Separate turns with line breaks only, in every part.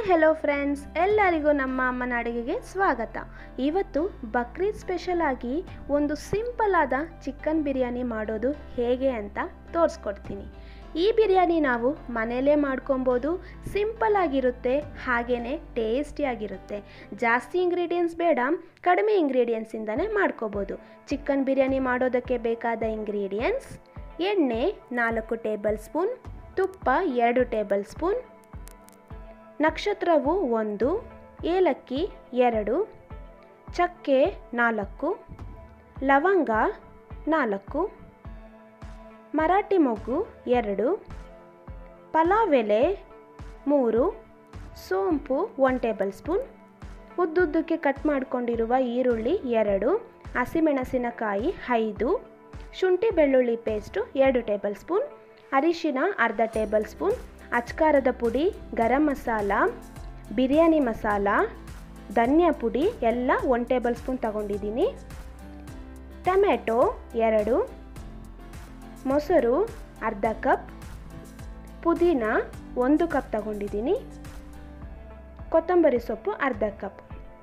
hello friends ಎಲ್ಲರಿಗೂ ನಮ್ಮ ಅಮ್ಮನ ಅಡುಗೆಗೆ ಸ್ವಾಗತ ಇವತ್ತು ಬಕ್ರೀದ್ ಸ್ಪೆಷಲ್ ಆಗಿ ಒಂದು ಸಿಂಪಲ್ ಆದ ಚಿಕನ್ ಬಿರಿಯಾನಿ ಮಾಡೋದು ಹೇಗೆ ಅಂತ ತೋರಿಸ್ಕೊಡ್ತೀನಿ ಈ ಬಿರಿಯಾನಿ ನಾವು ಮನೆಯಲ್ಲೇ ಮಾಡ್ಕೊಬೋದು ಸಿಂಪಲ್ ಆಗಿರುತ್ತೆ ಹಾಗೆಯೇ ಟೇಸ್ಟಿಯಾಗಿರುತ್ತೆ ಜಾಸ್ತಿ ಇಂಗ್ರೀಡಿಯೆಂಟ್ಸ್ ಬೇಡ ಕಡಿಮೆ ಇಂಗ್ರೀಡಿಯೆಂಟ್ಸಿಂದನೇ ಮಾಡ್ಕೋಬೋದು ಚಿಕನ್ ಬಿರಿಯಾನಿ ಮಾಡೋದಕ್ಕೆ ಬೇಕಾದ ಇಂಗ್ರೀಡಿಯೆಂಟ್ಸ್ ಎಣ್ಣೆ ನಾಲ್ಕು ಟೇಬಲ್ ಸ್ಪೂನ್ ತುಪ್ಪ ಎರಡು ಟೇಬಲ್ ಸ್ಪೂನ್ ನಕ್ಷತ್ರವು ಒಂದು ಏಲಕ್ಕಿ ಎರಡು ಚಕ್ಕೆ ನಾಲ್ಕು ಲವಂಗ ನಾಲ್ಕು ಮರಾಠಿ ಮೊಗ್ಗು ಎರಡು ಪಲಾವ್ ಎಲೆ ಮೂರು ಸೋಂಪು ಒನ್ ಟೇಬಲ್ ಸ್ಪೂನ್ ಉದ್ದುದ್ದಕ್ಕೆ ಕಟ್ ಮಾಡಿಕೊಂಡಿರುವ ಈರುಳ್ಳಿ ಎರಡು ಹಸಿಮೆಣಸಿನಕಾಯಿ ಐದು ಶುಂಠಿ ಬೆಳ್ಳುಳ್ಳಿ ಪೇಸ್ಟು ಎರಡು ಟೇಬಲ್ ಸ್ಪೂನ್ ಅರಿಶಿನ ಅರ್ಧ ಟೇಬಲ್ ಸ್ಪೂನ್ ಅಚ್ಕಾರದ ಪುಡಿ ಗರಂ ಮಸಾಲ ಬಿರಿಯಾನಿ ಮಸಾಲ ಧನಿಯಾ ಪುಡಿ ಎಲ್ಲ ಒನ್ ಟೇಬಲ್ ಸ್ಪೂನ್ ತಗೊಂಡಿದ್ದೀನಿ ಟೊಮೆಟೊ ಎರಡು ಮೊಸರು ಅರ್ಧ ಕಪ್ ಪುದೀನ ಒಂದು ಕಪ್ ತಗೊಂಡಿದ್ದೀನಿ ಕೊತ್ತಂಬರಿ ಸೊಪ್ಪು ಅರ್ಧ ಕಪ್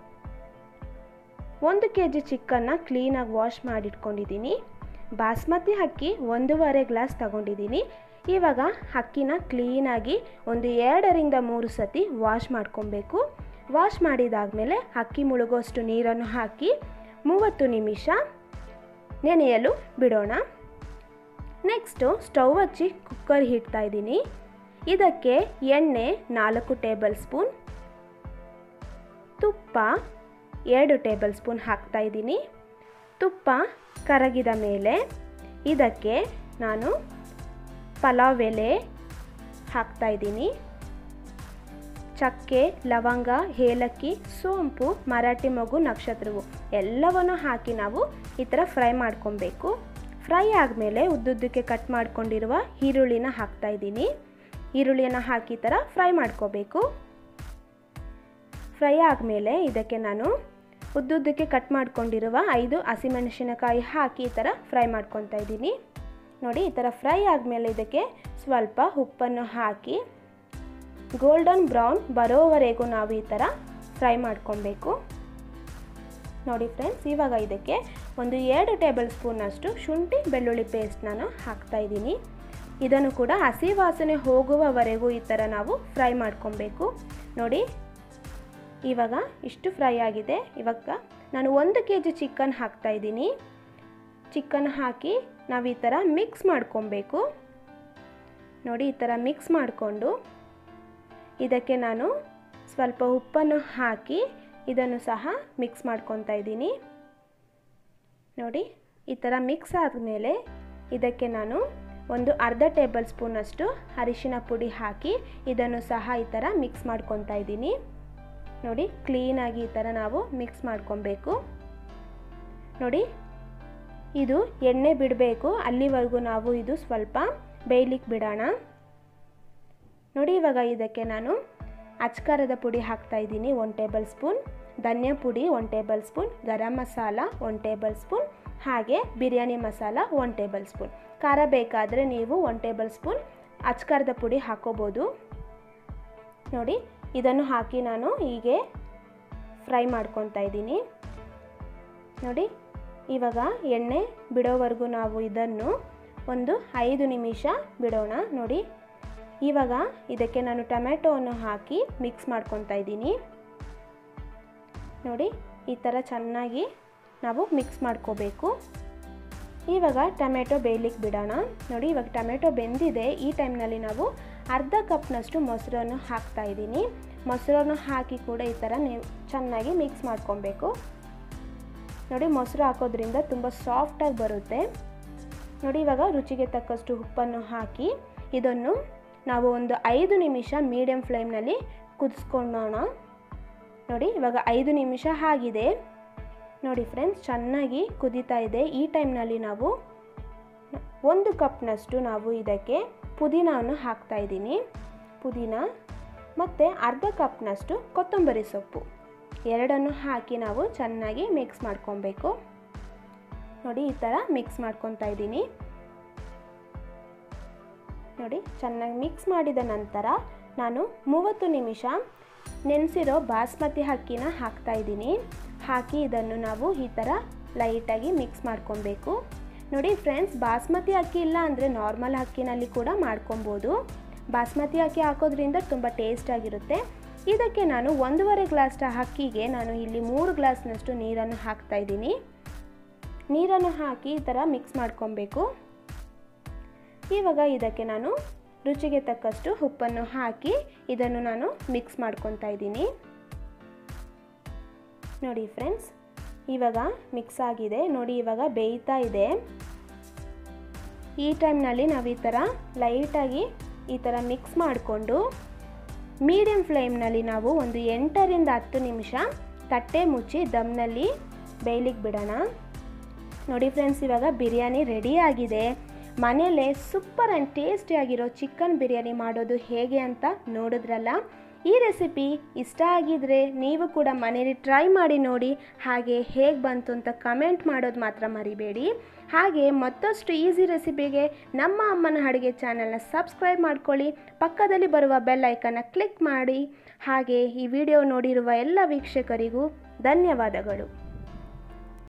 ಒಂದು ಕೆ ಜಿ ಚಿಕನ್ನ ಕ್ಲೀನಾಗಿ ವಾಶ್ ಮಾಡಿಟ್ಕೊಂಡಿದ್ದೀನಿ ಬಾಸ್ಮತಿ ಅಕ್ಕಿ ಒಂದೂವರೆ ಗ್ಲಾಸ್ ತಗೊಂಡಿದ್ದೀನಿ ಇವಾಗ ಅಕ್ಕಿನ ಕ್ಲೀನಾಗಿ ಒಂದು ಎರಡರಿಂದ ಮೂರು ಸತಿ ವಾಶ್ ಮಾಡ್ಕೊಬೇಕು ವಾಶ್ ಮಾಡಿದಾದಮೇಲೆ ಅಕ್ಕಿ ಮುಳುಗೋಷ್ಟು ನೀರನ್ನು ಹಾಕಿ ಮೂವತ್ತು ನಿಮಿಷ ನೆನೆಯಲು ಬಿಡೋಣ ನೆಕ್ಸ್ಟು ಸ್ಟವ್ ಹಚ್ಚಿ ಕುಕ್ಕರ್ ಇಡ್ತಾ ಇದ್ದೀನಿ ಇದಕ್ಕೆ ಎಣ್ಣೆ ನಾಲ್ಕು ಟೇಬಲ್ ಸ್ಪೂನ್ ತುಪ್ಪ ಎರಡು ಟೇಬಲ್ ಸ್ಪೂನ್ ಹಾಕ್ತಾ ಇದ್ದೀನಿ ತುಪ್ಪ ಕರಗಿದ ಮೇಲೆ ಇದಕ್ಕೆ ನಾನು ಪಲಾವ್ ಎಲೆ ಹಾಕ್ತಾ ಇದ್ದೀನಿ ಚಕ್ಕೆ ಲವಂಗ ಏಲಕ್ಕಿ ಸೋಂಪು ಮರಾಠಿ ಮಗು ನಕ್ಷತ್ರವು ಎಲ್ಲವನ್ನು ಹಾಕಿ ನಾವು ಈ ಥರ ಫ್ರೈ ಮಾಡ್ಕೊಬೇಕು ಫ್ರೈ ಆದಮೇಲೆ ಉದ್ದುದ್ದಕ್ಕೆ ಕಟ್ ಮಾಡ್ಕೊಂಡಿರುವ ಈರುಳ್ಳಿನ ಹಾಕ್ತಾ ಇದ್ದೀನಿ ಈರುಳ್ಳಿಯನ್ನು ಹಾಕಿ ಈ ಥರ ಫ್ರೈ ಮಾಡ್ಕೋಬೇಕು ಫ್ರೈ ಆದಮೇಲೆ ಇದಕ್ಕೆ ನಾನು ಉದ್ದುದ್ದಕ್ಕೆ ಕಟ್ ಮಾಡ್ಕೊಂಡಿರುವ ಐದು ಹಸಿಮೆಣಸಿನಕಾಯಿ ಹಾಕಿ ಈ ಥರ ಫ್ರೈ ಮಾಡ್ಕೊತಾ ಇದ್ದೀನಿ ನೋಡಿ ಈ ಥರ ಫ್ರೈ ಆದಮೇಲೆ ಇದಕ್ಕೆ ಸ್ವಲ್ಪ ಉಪ್ಪನ್ನು ಹಾಕಿ ಗೋಲ್ಡನ್ ಬ್ರೌನ್ ಬರೋವರೆಗೂ ನಾವು ಈ ಥರ ಫ್ರೈ ಮಾಡ್ಕೊಬೇಕು ನೋಡಿ ಫ್ರೆಂಡ್ಸ್ ಇವಾಗ ಇದಕ್ಕೆ ಒಂದು ಎರಡು ಟೇಬಲ್ ಸ್ಪೂನಷ್ಟು ಶುಂಠಿ ಬೆಳ್ಳುಳ್ಳಿ ಪೇಸ್ಟ್ ನಾನು ಹಾಕ್ತಾ ಇದ್ದೀನಿ ಇದನ್ನು ಕೂಡ ಹಸಿ ವಾಸನೆ ಹೋಗುವವರೆಗೂ ಈ ಥರ ನಾವು ಫ್ರೈ ಮಾಡ್ಕೊಬೇಕು ನೋಡಿ ಇವಾಗ ಇಷ್ಟು ಫ್ರೈ ಆಗಿದೆ ಇವಾಗ ನಾನು ಒಂದು ಕೆ ಜಿ ಚಿಕನ್ ಹಾಕ್ತಾ ಇದ್ದೀನಿ ಚಿಕನ್ ಹಾಕಿ ನಾವು ಈ ಥರ ಮಿಕ್ಸ್ ಮಾಡ್ಕೊಬೇಕು ನೋಡಿ ಈ ಥರ ಮಿಕ್ಸ್ ಮಾಡಿಕೊಂಡು ಇದಕ್ಕೆ ನಾನು ಸ್ವಲ್ಪ ಉಪ್ಪನ್ನು ಹಾಕಿ ಇದನ್ನು ಸಹ ಮಿಕ್ಸ್ ಮಾಡ್ಕೊತಾ ಇದ್ದೀನಿ ನೋಡಿ ಈ ಥರ ಮಿಕ್ಸ್ ಆದಮೇಲೆ ಇದಕ್ಕೆ ನಾನು ಒಂದು ಅರ್ಧ ಟೇಬಲ್ ಸ್ಪೂನಷ್ಟು ಅರಿಶಿನ ಪುಡಿ ಹಾಕಿ ಇದನ್ನು ಸಹ ಈ ಥರ ಮಿಕ್ಸ್ ಮಾಡ್ಕೊತಾ ಇದ್ದೀನಿ ನೋಡಿ ಕ್ಲೀನಾಗಿ ಈ ಥರ ನಾವು ಮಿಕ್ಸ್ ಮಾಡ್ಕೊಬೇಕು ನೋಡಿ ಇದು ಎಣ್ಣೆ ಬಿಡಬೇಕು ಅಲ್ಲಿವರೆಗೂ ನಾವು ಇದು ಸ್ವಲ್ಪ ಬೇಯಲಿಕ್ಕೆ ಬಿಡೋಣ ನೋಡಿ ಇವಾಗ ಇದಕ್ಕೆ ನಾನು ಅಚ್ಕಾರದ ಪುಡಿ ಹಾಕ್ತಾ ಇದ್ದೀನಿ ಒನ್ ಟೇಬಲ್ ಸ್ಪೂನ್ ಧನಿಯಾ ಪುಡಿ one tablespoon garam masala one tablespoon ಹಾಗೆ biryani masala one tablespoon ಖಾರ ಬೇಕಾದರೆ ನೀವು ಒನ್ ಟೇಬಲ್ ಸ್ಪೂನ್ ಅಚ್ಕಾರದ ಪುಡಿ ಹಾಕೋಬೋದು ನೋಡಿ ಇದನ್ನು ಹಾಕಿ ನಾನು ಹೀಗೆ ಫ್ರೈ ಮಾಡ್ಕೊತಾ ಇದ್ದೀನಿ ನೋಡಿ ಇವಾಗ ಎಣ್ಣೆ ಬಿಡೋವರೆಗೂ ನಾವು ಇದನ್ನು ಒಂದು ಐದು ನಿಮಿಷ ಬಿಡೋಣ ನೋಡಿ ಇವಾಗ ಇದಕ್ಕೆ ನಾನು ಟೊಮೆಟೊವನ್ನು ಹಾಕಿ ಮಿಕ್ಸ್ ಮಾಡ್ಕೊತಾ ಇದ್ದೀನಿ ನೋಡಿ ಈ ಥರ ಚೆನ್ನಾಗಿ ನಾವು ಮಿಕ್ಸ್ ಮಾಡ್ಕೋಬೇಕು ಇವಾಗ ಟೊಮೆಟೊ ಬೇಯಲಿಕ್ಕೆ ಬಿಡೋಣ ನೋಡಿ ಇವಾಗ ಟೊಮೆಟೊ ಬೆಂದಿದೆ ಈ ಟೈಮ್ನಲ್ಲಿ ನಾವು ಅರ್ಧ ಕಪ್ನಷ್ಟು ಮೊಸರನ್ನು ಹಾಕ್ತಾ ಇದ್ದೀನಿ ಮೊಸರನ್ನು ಹಾಕಿ ಕೂಡ ಈ ಥರ ನೀವು ಚೆನ್ನಾಗಿ ಮಿಕ್ಸ್ ಮಾಡ್ಕೊಬೇಕು ನೋಡಿ ಮೊಸರು ಹಾಕೋದ್ರಿಂದ ತುಂಬ ಸಾಫ್ಟಾಗಿ ಬರುತ್ತೆ ನೋಡಿ ಇವಾಗ ರುಚಿಗೆ ತಕ್ಕಷ್ಟು ಉಪ್ಪನ್ನು ಹಾಕಿ ಇದನ್ನು ನಾವು ಒಂದು ಐದು ನಿಮಿಷ ಮೀಡಿಯಮ್ ಫ್ಲೇಮ್ನಲ್ಲಿ ಕುದಿಸ್ಕೊಳ್ಳೋಣ ನೋಡಿ ಇವಾಗ ಐದು ನಿಮಿಷ ಆಗಿದೆ ನೋಡಿ ಫ್ರೆಂಡ್ಸ್ ಚೆನ್ನಾಗಿ ಕುದೀತಾ ಇದೆ ಈ ಟೈಮ್ನಲ್ಲಿ ನಾವು ಒಂದು ಕಪ್ನಷ್ಟು ನಾವು ಇದಕ್ಕೆ ಪುದೀನವನ್ನು ಹಾಕ್ತಾ ಇದ್ದೀನಿ ಪುದೀನ ಮತ್ತು ಅರ್ಧ ಕಪ್ನಷ್ಟು ಕೊತ್ತಂಬರಿ ಸೊಪ್ಪು ಎರಡನ್ನು ಹಾಕಿ ನಾವು ಚೆನ್ನಾಗಿ ಮಿಕ್ಸ್ ಮಾಡ್ಕೊಬೇಕು ನೋಡಿ ಈ ಥರ ಮಿಕ್ಸ್ ಮಾಡ್ಕೊತಾ ಇದ್ದೀನಿ ನೋಡಿ ಚೆನ್ನಾಗಿ ಮಿಕ್ಸ್ ಮಾಡಿದ ನಂತರ ನಾನು ಮೂವತ್ತು ನಿಮಿಷ ನೆನೆಸಿರೋ ಬಾಸ್ಮತಿ ಅಕ್ಕಿನ ಹಾಕ್ತಾ ಇದ್ದೀನಿ ಹಾಕಿ ಇದನ್ನು ನಾವು ಈ ಥರ ಲೈಟಾಗಿ ಮಿಕ್ಸ್ ಮಾಡ್ಕೊಬೇಕು ನೋಡಿ ಫ್ರೆಂಡ್ಸ್ ಬಾಸ್ಮತಿ ಅಕ್ಕಿ ಇಲ್ಲ ಅಂದರೆ ನಾರ್ಮಲ್ ಅಕ್ಕಿನಲ್ಲಿ ಕೂಡ ಮಾಡ್ಕೊಬೋದು ಬಾಸ್ಮತಿ ಅಕ್ಕಿ ಹಾಕೋದ್ರಿಂದ ತುಂಬ ಟೇಸ್ಟ್ ಆಗಿರುತ್ತೆ ಇದಕ್ಕೆ ನಾನು ಒಂದೂವರೆ ಗ್ಲಾಸ್ ಅಕ್ಕಿಗೆ ನಾನು ಇಲ್ಲಿ ಮೂರು ಗ್ಲಾಸ್ನಷ್ಟು ನೀರನ್ನು ಹಾಕ್ತಾ ಇದ್ದೀನಿ ನೀರನ್ನು ಹಾಕಿ ಈ ಥರ ಮಿಕ್ಸ್ ಮಾಡ್ಕೊಬೇಕು ಇವಾಗ ಇದಕ್ಕೆ ನಾನು ರುಚಿಗೆ ತಕ್ಕಷ್ಟು ಉಪ್ಪನ್ನು ಹಾಕಿ ಇದನ್ನು ನಾನು ಮಿಕ್ಸ್ ಮಾಡ್ಕೊತಾ ಇದ್ದೀನಿ ನೋಡಿ ಫ್ರೆಂಡ್ಸ್ ಇವಾಗ ಮಿಕ್ಸ್ ಆಗಿದೆ ನೋಡಿ ಇವಾಗ ಬೇಯ್ತಾ ಇದೆ ಈ ಟೈಮ್ನಲ್ಲಿ ನಾವು ಈ ಥರ ಲೈಟಾಗಿ ಈ ಥರ ಮಿಕ್ಸ್ ಮಾಡಿಕೊಂಡು ಮೀಡಿಯಮ್ ಫ್ಲೇಮ್ನಲ್ಲಿ ನಾವು ಒಂದು ಎಂಟರಿಂದ ಹತ್ತು ನಿಮಿಷ ತಟ್ಟೆ ಮುಚ್ಚಿ ದಮ್ನಲ್ಲಿ ಬೇಯ್ಲಿಕ್ಕೆ ಬಿಡೋಣ ನೋಡಿ ಫ್ರೆಂಡ್ಸ್ ಇವಾಗ ಬಿರಿಯಾನಿ ರೆಡಿ ಆಗಿದೆ ಮನೆಯಲ್ಲೇ ಸೂಪರ್ ಆ್ಯಂಡ್ ಟೇಸ್ಟಿಯಾಗಿರೋ ಚಿಕನ್ ಬಿರಿಯಾನಿ ಮಾಡೋದು ಹೇಗೆ ಅಂತ ನೋಡಿದ್ರಲ್ಲ ಈ ರೆಸಿಪಿ ಇಷ್ಟ ಆಗಿದ್ರೆ ನೀವು ಕೂಡ ಮನೇಲಿ ಟ್ರೈ ಮಾಡಿ ನೋಡಿ ಹಾಗೆ ಹೇಗೆ ಬಂತು ಅಂತ ಕಮೆಂಟ್ ಮಾಡೋದು ಮಾತ್ರ ಮರಿಬೇಡಿ ಹಾಗೆ ಮತ್ತಷ್ಟು ಈಸಿ ರೆಸಿಪಿಗೆ ನಮ್ಮ ಅಮ್ಮನ ಅಡುಗೆ ಚಾನಲ್ನ ಸಬ್ಸ್ಕ್ರೈಬ್ ಮಾಡ್ಕೊಳ್ಳಿ ಪಕ್ಕದಲ್ಲಿ ಬರುವ ಬೆಲ್ ಐಕನ್ನ ಕ್ಲಿಕ್ ಮಾಡಿ ಹಾಗೆ ಈ ವಿಡಿಯೋ ನೋಡಿರುವ ಎಲ್ಲ ವೀಕ್ಷಕರಿಗೂ ಧನ್ಯವಾದಗಳು